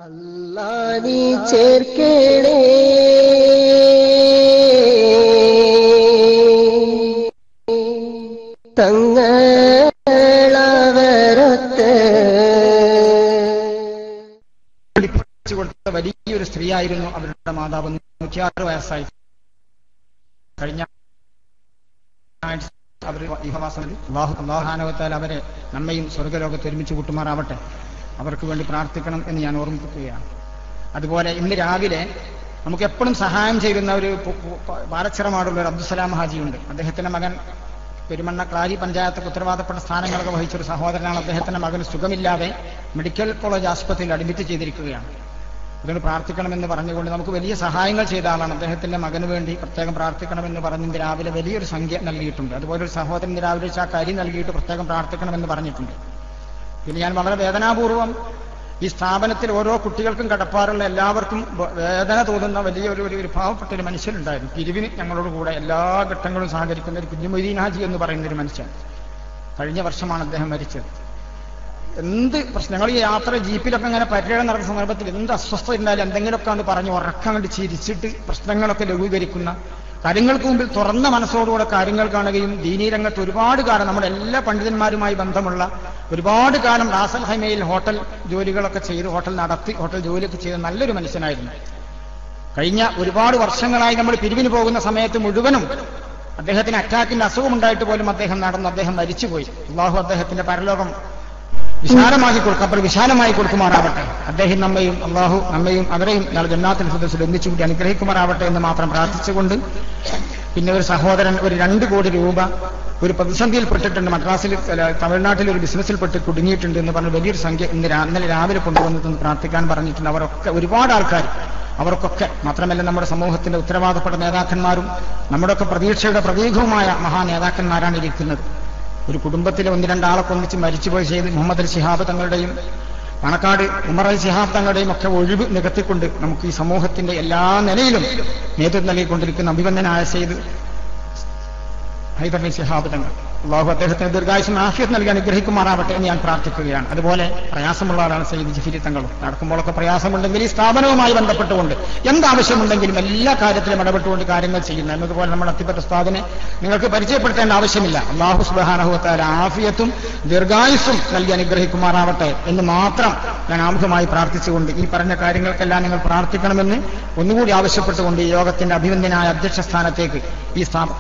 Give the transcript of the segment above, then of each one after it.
അല്ലാ നീ ചേർക്കേണേ തങ്ങളവരത്ത് പഠിപ്പിച്ചു കൊടുത്ത വലിയൊരു സ്ത്രീയായിരുന്നു അവരുടെ മാതാവ് നൂറ്റിയാറ് വയസ്സായി കഴിഞ്ഞ ആഴ്ച അവർ ഇഹവാസത്തിൽ അള്ളാഹു അള്ളാഹാനവത്താൽ അവരെ നമ്മയും സ്വർഗലോകത്ത് ഒരുമിച്ച് കൂട്ടുമാറാവട്ടെ അവർക്ക് വേണ്ടി പ്രാർത്ഥിക്കണം എന്ന് ഞാൻ ഓർമ്മിപ്പിക്കുകയാണ് അതുപോലെ ഇന്ന് രാവിലെ നമുക്ക് എപ്പോഴും സഹായം ചെയ്യുന്ന ഒരു പു- പു- പ- പാലച്ചിറമാടുള്ള ഒരു അബ്ദുസലാം ഹാജിയുണ്ട് അദ്ദേഹത്തിന്റെ മകൻ പെരുമണ്ണ ക്ലാരി പഞ്ചായത്തൊക്കെ ഉത്തരവാദപ്പെട്ട സ്ഥാനങ്ങളൊക്കെ വഹിച്ച ഒരു സഹോദരനാണ് അദ്ദേഹത്തിന്റെ മകന് സുഖമില്ലാതെ മെഡിക്കൽ കോളേജ് ആശുപത്രിയിൽ അഡ്മിറ്റ് ചെയ്തിരിക്കുകയാണ് അതുകൊണ്ട് പ്രാർത്ഥിക്കണമെന്ന് പറഞ്ഞുകൊണ്ട് നമുക്ക് വലിയ സഹായങ്ങൾ ചെയ്ത ആളാണ് അദ്ദേഹത്തിന്റെ മകന് വേണ്ടി പ്രത്യേകം പ്രാർത്ഥിക്കണമെന്ന് പറഞ്ഞ് ഇന്ന് രാവിലെ വലിയൊരു സംഖ്യ നൽകിയിട്ടുണ്ട് അതുപോലെ ഒരു സഹോദരൻ ഇന്ന് രാവിലെ ആ കരി നൽകിയിട്ട് പ്രത്യേകം പ്രാർത്ഥിക്കണമെന്ന് പറഞ്ഞിട്ടുണ്ട് പിന്നെ ഞാൻ വളരെ വേദനാപൂർവം ഈ സ്ഥാപനത്തിൽ ഓരോ കുട്ടികൾക്കും കടപ്പാറുള്ള എല്ലാവർക്കും വ- വേദന തോന്നുന്ന വലിയ ഒരു ഒരു- ഒരു പാവപ്പെട്ട ഒരു മനുഷ്യനുണ്ടായിരുന്നു പിരിവിന് ഞങ്ങളോട് കൂടെ എല്ലാ ഘട്ടങ്ങളും സഹകരിക്കുന്ന ഒരു കുഞ്ഞുമൊയ്തീൻ ഹാജി എന്ന് പറയുന്ന ഒരു മനുഷ്യൻ കഴിഞ്ഞ വർഷമാണ് അദ്ദേഹം മരിച്ചത് എന്ത് പ്രശ്നം ഞങ്ങൾ ഈ യാത്ര ജീപ്പിലൊക്കെ ഇങ്ങനെ പര്യടനം നടക്കുന്ന സന്ദർഭത്തിൽ എന്ത് അസ്വസ്ഥത ഉണ്ടായാലും എന്തെങ്കിലുമൊക്കെ ഒന്ന് പറഞ്ഞ് ഉറക്കം കണ്ട് ചിരിച്ചിട്ട് പ്രശ്നങ്ങളൊക്കെ ലഘൂകരിക്കുന്ന കാര്യങ്ങൾക്ക് മുമ്പിൽ തുറന്ന മനസ്സോടുകൂടെ കാര്യങ്ങൾ കാണുകയും ദീനീ രംഗത്ത് ഒരുപാട് കാലം നമ്മുടെ എല്ലാ പണ്ഡിതന്മാരുമായി ബന്ധമുള്ള ഒരുപാട് കാലം റാസൽ ഹൈമയിൽ ഹോട്ടൽ ജോലികളൊക്കെ ചെയ്ത് ഹോട്ടൽ നടത്തി ഹോട്ടൽ ജോലിയൊക്കെ ചെയ്ത നല്ലൊരു മനുഷ്യനായിരുന്നു കഴിഞ്ഞ ഒരുപാട് വർഷങ്ങളായി നമ്മൾ പിരിവിന് പോകുന്ന സമയത്ത് മുഴുവനും അദ്ദേഹത്തിന് അറ്റാക്കിന്റെ അസുഖമുണ്ടായിട്ട് പോലും അദ്ദേഹം നടന്നു അദ്ദേഹം മരിച്ചുപോയി അള്ളാഹു അദ്ദേഹത്തിന്റെ പരലോകം വിശാലമാക്കി കൊടുക്കും അപ്പോൾ വിശാലമായി കൊടുക്കുമാറാവട്ടെ അദ്ദേഹം നമ്മയും അള്ളാഹു നമ്മയും അവരെയും നാളെ ജന്നാത്തിന് സദസ്സിൽ ഒന്നിച്ചുകൂടി അനുഗ്രഹിക്കുമാറാവട്ടെ എന്ന് മാത്രം പ്രാർത്ഥിച്ചുകൊണ്ട് പിന്നെ ഒരു സഹോദരൻ ഒരു രണ്ട് കോടി രൂപ ഒരു പ്രതിസന്ധിയിൽ പെട്ടിട്ടുണ്ട് മദ്രാസിൽ അല്ല, തമിഴ്നാട്ടിൽ ഒരു ബിസിനസ്സിൽ പെട്ട് കുടുങ്ങിയിട്ടുണ്ട് എന്ന് പറഞ്ഞ് വലിയൊരു സംഖ്യ ഇന്ന് രാ- ഇന്നലെ രാവിലെ കൊണ്ടുവന്നിട്ട് പ്രാർത്ഥിക്കാൻ പറഞ്ഞിട്ടുണ്ട് അവരൊക്കെ ഒരുപാട് ആൾക്കാർ അവർക്കൊക്കെ മാത്രമല്ല നമ്മുടെ സമൂഹത്തിന്റെ ഉത്തരവാദപ്പെട്ട നേതാക്കന്മാരും നമ്മുടെയൊക്കെ പ്രതീക്ഷയുടെ പ്രതീകവുമായ മഹാ നേതാക്കന്മാരാണ് ഇരിക്കുന്നത് ഒരു കുടുംബത്തിലെ ഒന്ന് രണ്ടാളൊക്കെ ഒന്നിച്ച് മരിച്ചുപോയി ചെയ്ത് മുഹമ്മദ് അൽ ശിഹാബ് തങ്ങളുടെയും പണക്കാട് ഉമർ അൽ ശിഹാബ് തങ്ങളുടെയും ഒക്കെ ഒഴിവ് നികത്തിക്കൊണ്ട് നമുക്ക് ഈ സമൂഹത്തിന്റെ എല്ലാ നിലയിലും നേതൃത്വം നൽകിക്കൊണ്ടിരിക്കുന്ന അഭിവന്ദനായ ചെയ്ത് ഹൈദർ അലി ശിഹാബ് തങ്ങൾ അള്ളാഹു അദ്ദേഹത്തിന് ദീർഘായുസം ആഫിയത്ത് നൽകി അനുഗ്രഹിക്കുമാറാവട്ടെ എന്ന് ഞാൻ പ്രാർത്ഥിക്കുകയാണ് അതുപോലെ പ്രയാസമുള്ള ആളാണ് സയ്യിദ് ജിഫിരി തങ്ങൾ നടക്കുമ്പോഴൊക്കെ പ്രയാസമുണ്ടെങ്കിൽ ഈ സ്ഥാപനവുമായി ബന്ധപ്പെട്ടുകൊണ്ട് എന്താവശ്യമുണ്ടെങ്കിലും എല്ലാ കാര്യത്തിലും ഇടപെട്ടുകൊണ്ട് കാര്യങ്ങൾ ചെയ്യുന്നു എന്നതുപോലെ നമ്മുടെ അത്തിപ്പറ്റ ഉസ്താദിനെ നിങ്ങൾക്ക് പരിചയപ്പെടുത്തേണ്ട ആവശ്യമില്ല അള്ളാഹു സുബാനഹുത്താല ആഫിയത്തും ദീർഘായുസ്സും നൽകി അനുഗ്രഹിക്കുമാറാവട്ടെ എന്ന് മാത്രം ഞാൻ ആമുഖമായി പ്രാർത്ഥിച്ചുകൊണ്ട് ഈ പറഞ്ഞ കാര്യങ്ങൾക്കെല്ലാം നിങ്ങൾ പ്രാർത്ഥിക്കണമെന്ന് ഒന്നുകൂടി ആവശ്യപ്പെട്ടുകൊണ്ട് ഈ യോഗത്തിന്റെ അഭിനന്ദനായ അധ്യക്ഷ സ്ഥാനത്തേക്ക് ഈ സ്ഥാപനം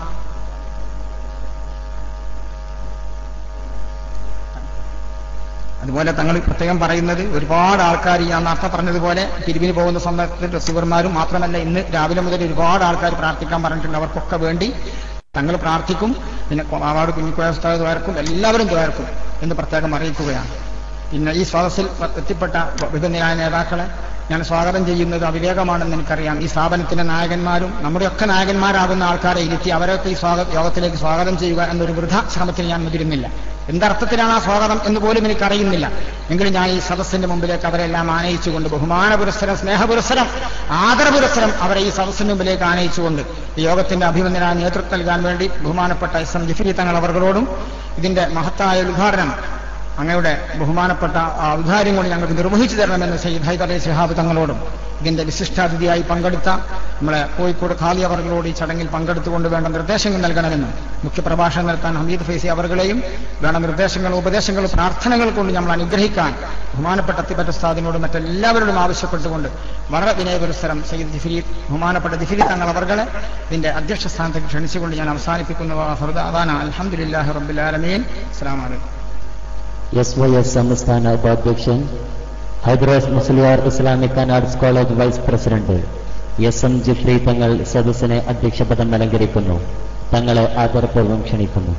അതുപോലെ തങ്ങൾ പ്രത്യേകം പറയുന്നത് ഒരുപാട് ആൾക്കാർ ഈ ഞാൻ നേരത്തെ പറഞ്ഞതുപോലെ പിരിവിന് പോകുന്ന സന്ദർഭത്തിൽ റിസീവർമാരും മാത്രമല്ല ഇന്ന് രാവിലെ മുതൽ ഒരുപാട് ആൾക്കാർ പ്രാർത്ഥിക്കാൻ പറഞ്ഞിട്ടുണ്ട് അവർക്കൊക്കെ വേണ്ടി തങ്ങൾ പ്രാർത്ഥിക്കും പിന്നെ ആവാട് കുഞ്ഞിക്കോയസ്താവ് ദ്വാരക്കും എല്ലാവരും ദ്വാരക്കും എന്ന് പ്രത്യേകം അറിയിക്കുകയാണ് പിന്നെ ഈ സദസ്സിൽ എത്തിപ്പെട്ട വിഭിന്നയായ നേതാക്കളെ ഞാൻ സ്വാഗതം ചെയ്യുന്നത് അവിവേകമാണെന്ന് എനിക്കറിയാം ഈ സ്ഥാപനത്തിന്റെ നായകന്മാരും നമ്മുടെയൊക്കെ നായകന്മാരാകുന്ന ആൾക്കാരെ ഇരുത്തി അവരൊക്കെ ഈ സ്വാഗത യോഗത്തിലേക്ക് സ്വാഗതം ചെയ്യുക എന്നൊരു വൃഥ ശ്രമത്തിൽ ഞാൻ മുതിരുന്നില്ല എന്തർത്ഥത്തിലാണ് ആ സ്വാഗതം എന്ന് പോലും എനിക്കറിയുന്നില്ല എങ്കിലും ഞാൻ ഈ സദസ്സിന്റെ മുമ്പിലേക്ക് അവരെല്ലാം ആനയിച്ചുകൊണ്ട് ബഹുമാന പുരസ്സരം സ്നേഹപുരസ്സരം ആദരപുരസ്സരം അവരെ ഈ സദസ്സിന്റെ മുമ്പിലേക്ക് ആനയിച്ചുകൊണ്ട് ഈ യോഗത്തിന്റെ അഭിനന്ദന നേതൃത്വം നൽകാൻ വേണ്ടി ബഹുമാനപ്പെട്ട എസ് എം ജിഫിരി തങ്ങൾ അവർകളോടും ഇതിന്റെ മഹത്തായ ഉദ്ഘാടനം അങ്ങയുടെ ബഹുമാനപ്പെട്ട ആ ഔദാര്യം കൊണ്ട് ഞങ്ങൾക്ക് നിർവഹിച്ചു തരണമെന്ന് സയ്യിദ് ഹൈദർ അലി ശിഹാബ് തങ്ങളോടും ഇതിന്റെ വിശിഷ്ടാതിഥിയായി പങ്കെടുത്ത നമ്മളെ കോഴിക്കോട് ഖാലി അവർകളോട് ഈ ചടങ്ങിൽ പങ്കെടുത്തുകൊണ്ട് വേണ്ട നിർദ്ദേശങ്ങൾ നൽകണമെന്നും മുഖ്യപ്രഭാഷണം നടത്താൻ ഹമീദ് ഫൈസി അവർകളെയും വേണ്ട നിർദ്ദേശങ്ങളും ഉപദേശങ്ങളും പ്രാർത്ഥനകൾ കൊണ്ട് നമ്മൾ അനുഗ്രഹിക്കാൻ ബഹുമാനപ്പെട്ട അത്തിപ്പറ്റ ഉസ്താദിനോടും മറ്റെല്ലാവരോടും ആവശ്യപ്പെട്ടുകൊണ്ട് വളരെ വിനയപുരസ്സരം സയ്യിദ് ജിഫിരി ബഹുമാനപ്പെട്ട ജിഫിരി തങ്ങൾ അവർകളെ ഇതിന്റെ അധ്യക്ഷ സ്ഥാനത്തേക്ക് ക്ഷണിച്ചുകൊണ്ട് ഞാൻ അവസാനിപ്പിക്കുന്നു അതാണ് അലഹമുല്ലാഹി റബ്ബുലാലമീൻ അസ്സാം വലൈക്കും എസ് വൈ എസ് സംസ്ഥാന ഉപാധ്യക്ഷൻ Hyderabad Musliyar Islamic and arts college vice president S M Jifri Thangal സദസ്സിനെ അധ്യക്ഷപദം അലങ്കരിക്കുന്നു തങ്ങളെ ആദരപൂർവ്വം ക്ഷണിക്കുന്നു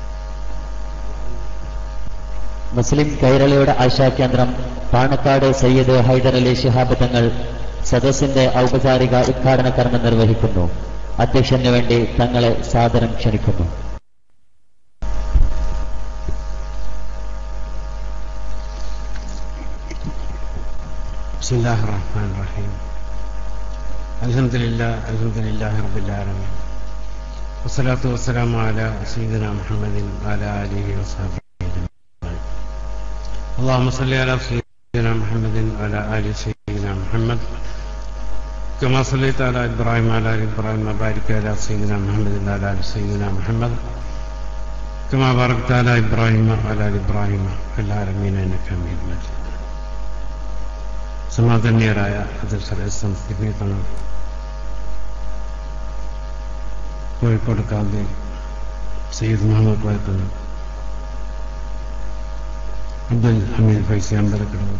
മുസ്ലിം കൈരളിയുടെ ആശാകേന്ദ്രം പാണക്കാട് സയ്യിദ് ഹൈദർ അലി ശിഹാബ് തങ്ങൾ സദസ്സിന്റെ ഔപചാരിക ഉദ്ഘാടന കർമ്മം നിർവഹിക്കുന്നു അധ്യക്ഷന് വേണ്ടി തങ്ങളെ സാദരം ക്ഷണിക്കുന്നു بسم الله الرحمن الرحيم الحمد لله الحمد لله رب العالمين والصلاة والسلام على سيدنا محمد وعلى آله وصحبه أجمعين اللهم صل على سيدنا محمد وعلى آل سيدنا محمد كما صليت على إبراهيم وعلى آل إبراهيم وبارك على سيدنا محمد وعلى آل سيدنا محمد كما باركت على إبراهيم وعلى آل إبراهيم في العالمين إنك حميد مجيد സമാധാന്യരായ അധ്യക്ഷർ എസ് എം സ്ഥിതി തങ്ങൾ കോഴിക്കോട് കാന്തി സയ്യിദ് മുഹമ്മദ് കോയത്തങ്ങൾ അബ്ദുൽ ഹമീദ് ഫൈസി അമ്പലക്കടവ്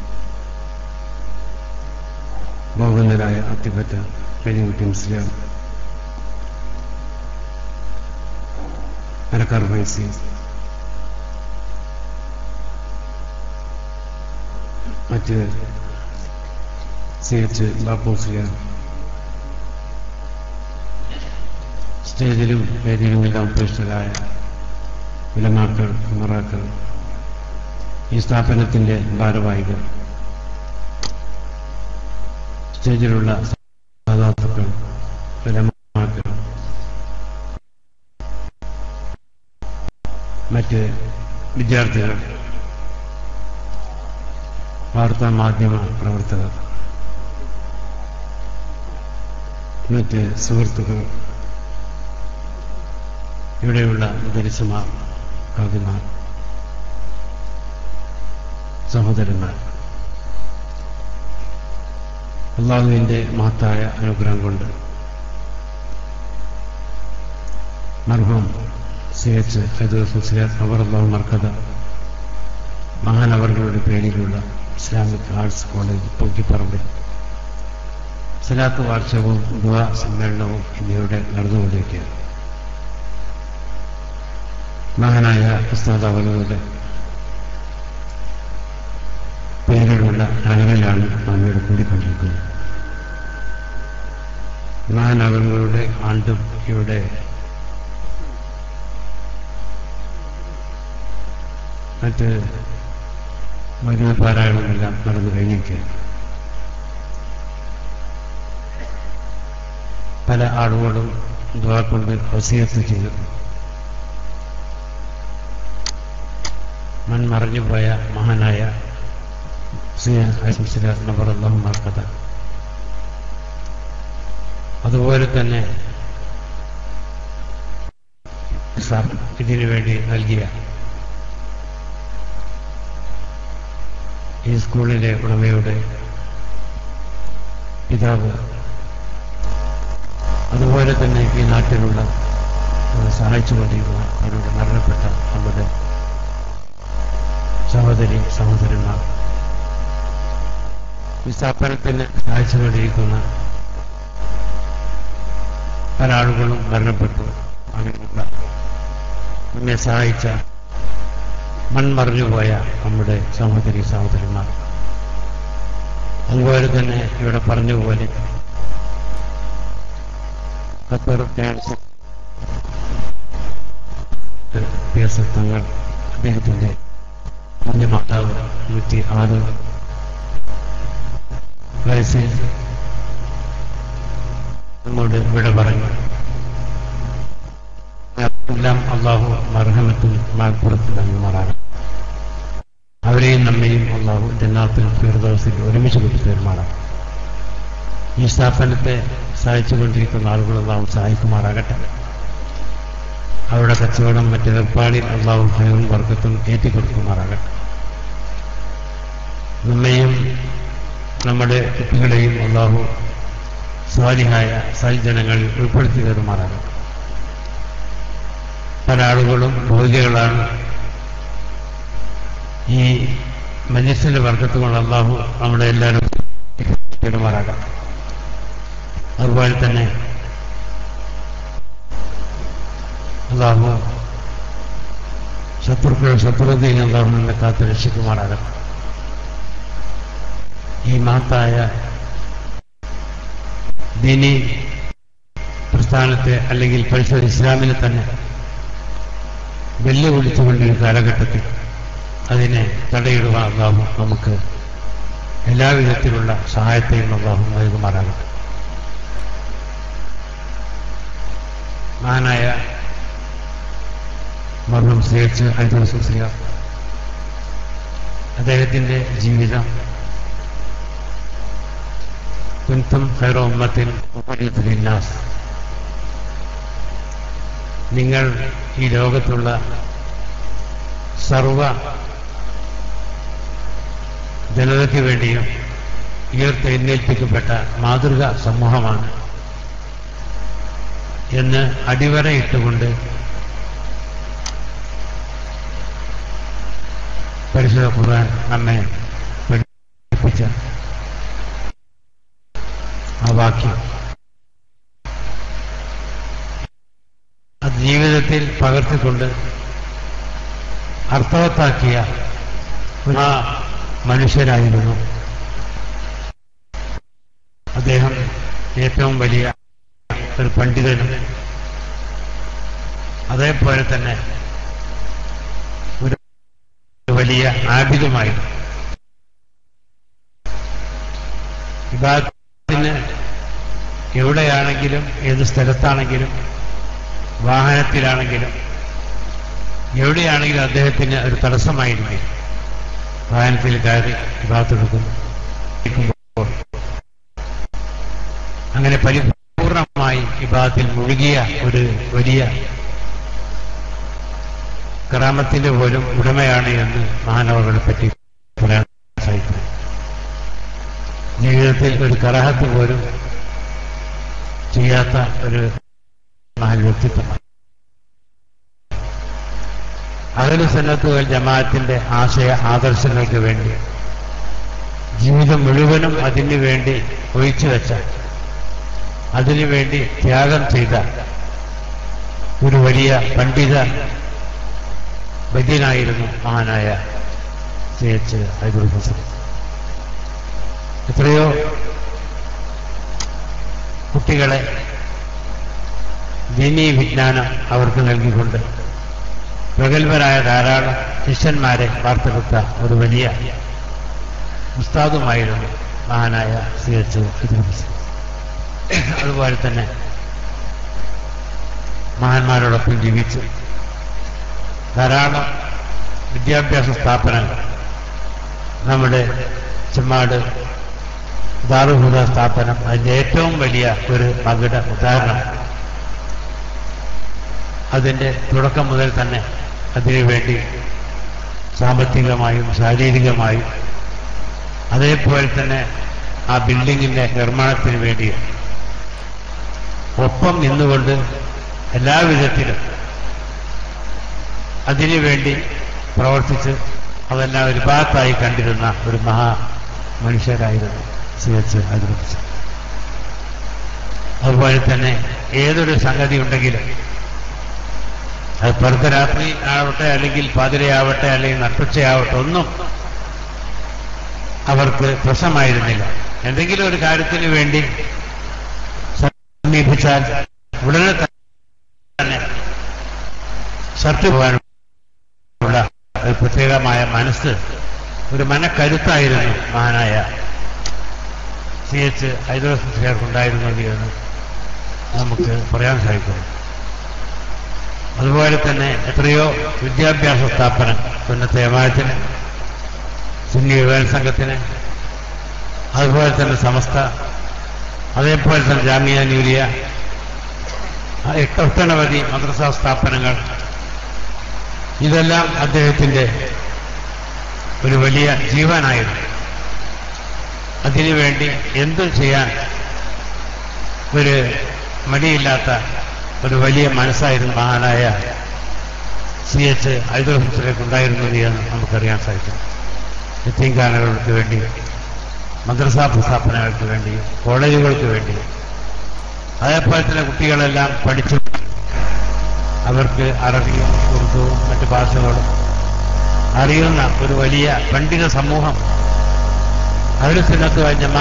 ബഹുന്നരായ അത്തിപ്പറ്റ പെരിൻകുട്ടി മുസ്ലിം അരക്കാർ ഫൈസി മറ്റ് സി എച്ച് ബാപ്പു മുസ്ലിം സ്റ്റേജിലും വേദിയിലുമെല്ലാം ഉപേക്ഷിതരായ വിലങ്ങാക്കൾ മറാക്കൾ ഈ സ്ഥാപനത്തിന്റെ ഭാരവാഹികൾ സ്റ്റേജിലുള്ള സാധാത്തുക്കൾ വിലമാക്കൾ മറ്റ് വിദ്യാർത്ഥികൾ വാർത്താ മാധ്യമ പ്രവർത്തകർ മറ്റ് സുഹൃത്തുക്കൾ ഇവിടെയുള്ള ദരിസുമാർ കാതിമാർ സഹോദരന്മാർ അള്ളാഹുവിൻ്റെ മഹത്തായ അനുഗ്രഹം കൊണ്ട് മർഹം സി എച്ച് ഹൈദുസിയാർ അവർ അള്ളാഹു മർക്കഥ മഹാനവറുകളുടെ പേരിലുള്ള ഇസ്ലാമിക് ആർട്സ് കോളേജ് പൊക്കിപ്പറമ്പിൽ സലാത്ത് വാർഷികവും ദുവാ സമ്മേളനവും എന്നിവയുടെ നടന്നുകൊണ്ടിരിക്കുകയാണ് മഹാനായ ഉസ്താദ് അവരുടെ പേരിലുള്ള അളവിലാണ് നാം ഇവിടെ കൂടിക്കൊണ്ടിരിക്കുന്നത് മഹാനഗരങ്ങളുടെ ആണ്ടും ഇവിടെ മറ്റ് വലിയ പാരായണമെല്ലാം നടന്നു കഴിഞ്ഞിരിക്കുകയാണ് പല ആളുകളും ദ്വാ കൊണ്ട് വസീയത്ത് ചെയ്തു മൺമറഞ്ഞുപോയ മഹാനായ നബറല്ലാഹുമാർക്കഥ അതുപോലെ തന്നെ സാർ ഇതിനു വേണ്ടി നൽകിയ ഈ സ്കൂളിലെ ഉടമയുടെ പിതാവ് അതുപോലെ തന്നെ ഈ നാട്ടിലുള്ള സഹായിച്ചുകൊണ്ടിരിക്കുന്ന അവരുടെ മരണപ്പെട്ട നമ്മുടെ സഹോദരി സഹോദരന്മാർ ഈ സ്ഥാപനത്തിന് സഹായിച്ചുകൊണ്ടിരിക്കുന്ന പല ആളുകളും മരണപ്പെട്ടു അങ്ങനെയുള്ള നമ്മെ സഹായിച്ച മൺമറിഞ്ഞുപോയ നമ്മുടെ സഹോദരി സഹോദരന്മാർ അതുപോലെ തന്നെ ഇവിടെ പറഞ്ഞതുപോലെ ഖത്തർ ക്യാൻസർ പി എസ് എഫ് തങ്ങൾ അദ്ദേഹത്തിൻ്റെ പുണ്യ മാതാവ് നൂറ്റി ആറ് വയസ്സിൽ നമ്മോട് വിട പറഞ്ഞു എല്ലാം അള്ളാഹു മർഹമത്തും മാൽപ്പുറത്ത് നൽകുമാറാകണം അവരെയും നമ്മയും അള്ളാഹു ജന്നാത്തിൽ ഫിർദോസിൽ ഒരുമിച്ച് കൂട്ടി തീരുമാറാകണം ഈ സ്ഥാപനത്തെ സഹായിച്ചുകൊണ്ടിരിക്കുന്ന ആളുകൾ അള്ളാഹു സഹായിക്കുമാറാകട്ടെ അവരുടെ കച്ചവടം മറ്റു ഏർപ്പാടിൽ അള്ളാഹു ഭയവും വർഗത്തും ഏറ്റിക്കൊടുക്കുമാറാകട്ടെ നമ്മയും നമ്മുടെ കുട്ടികളെയും അള്ളാഹു സ്വാലിഹായ സൽജനങ്ങളിൽ ഉൾപ്പെടുത്തി തരുമാറാകട്ടെ പല ആളുകളും ഭോഗികളാണ് ഈ മനുഷ്യന്റെ വർഗത്ത് കൊണ്ട് അള്ളാഹു നമ്മുടെ എല്ലാവരും പെരുമാറാകട്ടെ അതുപോലെ തന്നെ അള്ളാഹു ശത്രുക്കളുടെ ശത്രുതയിൽ അള്ളാഹു നമ്മെ കാത്തു രക്ഷിക്കുമാറാകട്ടെ ഈ മഹത്തായ ദീനി പ്രസ്ഥാനത്തെ അല്ലെങ്കിൽ പരിശുദ്ധ ഇസ്ലാമിനെ തന്നെ വെല്ലുവിളിച്ചുകൊണ്ടൊരു കാലഘട്ടത്തിൽ അതിനെ തടയിടുവാൻ അള്ളാഹു നമുക്ക് എല്ലാവിധത്തിലുള്ള സഹായത്തെയും അള്ളാഹു നൽകുമാറാകട്ടെ മഹാനായ മർഹം ശ്രീച്ച് ഹൈദോസ് ശ്രീ അദ്ദേഹത്തിൻ്റെ ജീവിതം കുൻതും ഖൈറ ഉമ്മത്തിൻ ഉഖരിജത് ലിന്നാസ് നിങ്ങൾ ഈ ലോകത്തുള്ള സർവ ജനതയ്ക്ക് വേണ്ടിയും ഉയർത്തെഴുന്നേൽപ്പിക്കപ്പെട്ട മാതൃക സമൂഹമാണ് എന്ന് അടിവരയിട്ടുകൊണ്ട് പരിശുദ്ധ ഖുർആൻ നമ്മെ പഠിപ്പിച്ച ആ വാക്യം അത് ജീവിതത്തിൽ പകർത്തിക്കൊണ്ട് അർത്ഥവത്താക്കിയ ആ മനുഷ്യരായിരുന്നു അദ്ദേഹം ഏറ്റവും വലിയ ഒരു പണ്ഡിതനും അതേപോലെ തന്നെ ഒരു വലിയ ആബിദുമായിരുന്നു വിഭാഗത്തിന് എവിടെയാണെങ്കിലും ഏത് സ്ഥലത്താണെങ്കിലും വാഹനത്തിലാണെങ്കിലും എവിടെയാണെങ്കിലും അദ്ദേഹത്തിന് ഒരു തടസ്സമായിരുന്നു വാഹനത്തിൽ കയറി വിഭാഗത്തെടുക്കുന്നു അങ്ങനെ പരിപൂർണമായി വിഭാഗത്തിൽ മുഴുകിയ ഒരു വലിയ കറാമത്തിന്റെ പോലും ഉടമയാണ് എന്ന് മഹാനവകളെ പറ്റി പറയാൻ സാധിക്കും ജീവിതത്തിൽ ഒരു കറാഹത്ത് പോലും ചെയ്യാത്ത ഒരു മഹൽ വ്യക്തിത്വമാണ് അകലു സന്നത്തുകൾ ജമാഅത്തിന്റെ ആശയ ആദർശങ്ങൾക്ക് വേണ്ടി ജീവിതം മുഴുവനും അതിനു വേണ്ടി ഒഴിച്ചു വെച്ച അതിനുവേണ്ടി ത്യാഗം ചെയ്ത ഒരു വലിയ പണ്ഡിത വൈദ്യനായിരുന്നു മഹാനായ സി എച്ച് ഹൈദുൽ ഹസൻ എത്രയോ കുട്ടികളെ ദീനീ വിജ്ഞാനം അവർക്ക് നൽകിക്കൊണ്ട് പ്രഗത്ഭരായ ധാരാളം ശിഷ്യന്മാരെ വാർത്തെടുത്ത ഒരു വലിയ ഉസ്താദുമായിരുന്നു മഹാനായ സി എച്ച് ഹൈദുൽ ഹസൻ അതുപോലെ തന്നെ മഹാന്മാരോടൊപ്പം ജീവിച്ചു ധാരാളം വിദ്യാഭ്യാസ സ്ഥാപനങ്ങൾ നമ്മുടെ ചെമ്മാട് ദാറുഹുദ സ്ഥാപനം അതിൻ്റെ ഏറ്റവും വലിയ ഒരു മകുട ഉദാഹരണം അതിൻ്റെ തുടക്കം മുതൽ തന്നെ അതിനുവേണ്ടി സാമ്പത്തികമായും ശാരീരികമായും അതേപോലെ തന്നെ ആ ബിൽഡിങ്ങിൻ്റെ നിർമ്മാണത്തിന് വേണ്ടി ഒപ്പം നിന്നുകൊണ്ട് എല്ലാവിധത്തിലും അതിനുവേണ്ടി പ്രവർത്തിച്ച് അതെല്ലാം ഒരു ഭാഗത്തായി കണ്ടിരുന്ന ഒരു മഹാ മനുഷ്യരായിരുന്നു സി എച്ച് അതിർപ്പിച്ചു അതുപോലെ തന്നെ ഏതൊരു സംഗതി ഉണ്ടെങ്കിലും അത് പർദ്ധരാത്രി ആവട്ടെ അല്ലെങ്കിൽ പാതിരയാവട്ടെ അല്ലെങ്കിൽ നട്ടുച്ചയാവട്ടെ ഒന്നും അവർക്ക് പ്രശ്നമായിരുന്നില്ല എന്തെങ്കിലും ഒരു കാര്യത്തിന് വേണ്ടി സമീപിച്ചാൽ ഉടനെ തന്നെ ഷർട്ട് പോകാനുള്ള ഒരു പ്രത്യേകമായ മനസ്സ് ഒരു മനക്കരുത്തായിരുന്നു മഹാനായ സി എച്ച് ഹൈദരാബാദുകാർക്കുണ്ടായിരുന്നത് എന്ന് നമുക്ക് പറയാൻ സാധിക്കുന്നു അതുപോലെ തന്നെ എത്രയോ വിദ്യാഭ്യാസ സ്ഥാപനം സുന്നത്തെ ജമാഅത്തിന് സുന്നി വിവരണ സംഘത്തിന് അതുപോലെ തന്നെ സമസ്ത അതേപോലെ തന്നെ ജാമിയ ന്യൂരിയ ഒട്ടനവധി മദ്രസ സ്ഥാപനങ്ങൾ ഇതെല്ലാം അദ്ദേഹത്തിൻ്റെ ഒരു വലിയ ജീവനായിരുന്നു അതിനുവേണ്ടി എന്തും ചെയ്യാൻ ഒരു മടിയില്ലാത്ത ഒരു വലിയ മനസ്സായിരുന്നു മഹാനായ സി എച്ച് ഹൈദരാബാദിലേക്ക് ഉണ്ടായിരുന്നത് എന്ന് നമുക്കറിയാൻ സാധിക്കും എത്തിങ്കാനകൾക്ക് വേണ്ടി മദ്രസാ സ്ഥാപനങ്ങൾക്ക് വേണ്ടി കോളേജുകൾക്ക് വേണ്ടി അതേപോലെ തന്നെ കുട്ടികളെല്ലാം പഠിച്ചു അവർക്ക് അറബിയും ഉറുദുവും മറ്റ് ഭാഷകളും അറിയുന്ന ഒരു വലിയ പണ്ഡിത സമൂഹം അതിൽ സിന്നത്ത് കഴിഞ്ഞ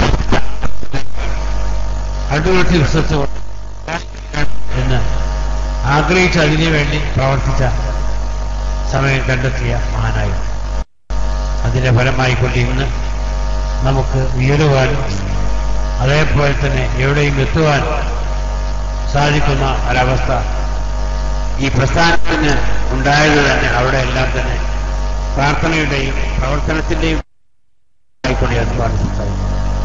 അടിവെട്ടി വിശ്വസിച്ചുകൊണ്ട് എന്ന് ആഗ്രഹിച്ച് അതിനു വേണ്ടി പ്രവർത്തിച്ച സമയം കണ്ടെത്തിയ മഹാനായ അതിന്റെ ഫലമായിക്കൊണ്ട് ഇന്ന് നമുക്ക് ഉയരുവാനും അതേപോലെ തന്നെ എവിടെയും എത്തുവാൻ സാധിക്കുന്ന ഒരവസ്ഥ ഈ പ്രസ്ഥാനത്തിന് ഉണ്ടായത് തന്നെ അവിടെ എല്ലാം തന്നെ പ്രാർത്ഥനയുടെയും പ്രവർത്തനത്തിന്റെയും ആയിക്കൊണ്ട് ഏർപ്പാട് സംസാരിക്കുന്നു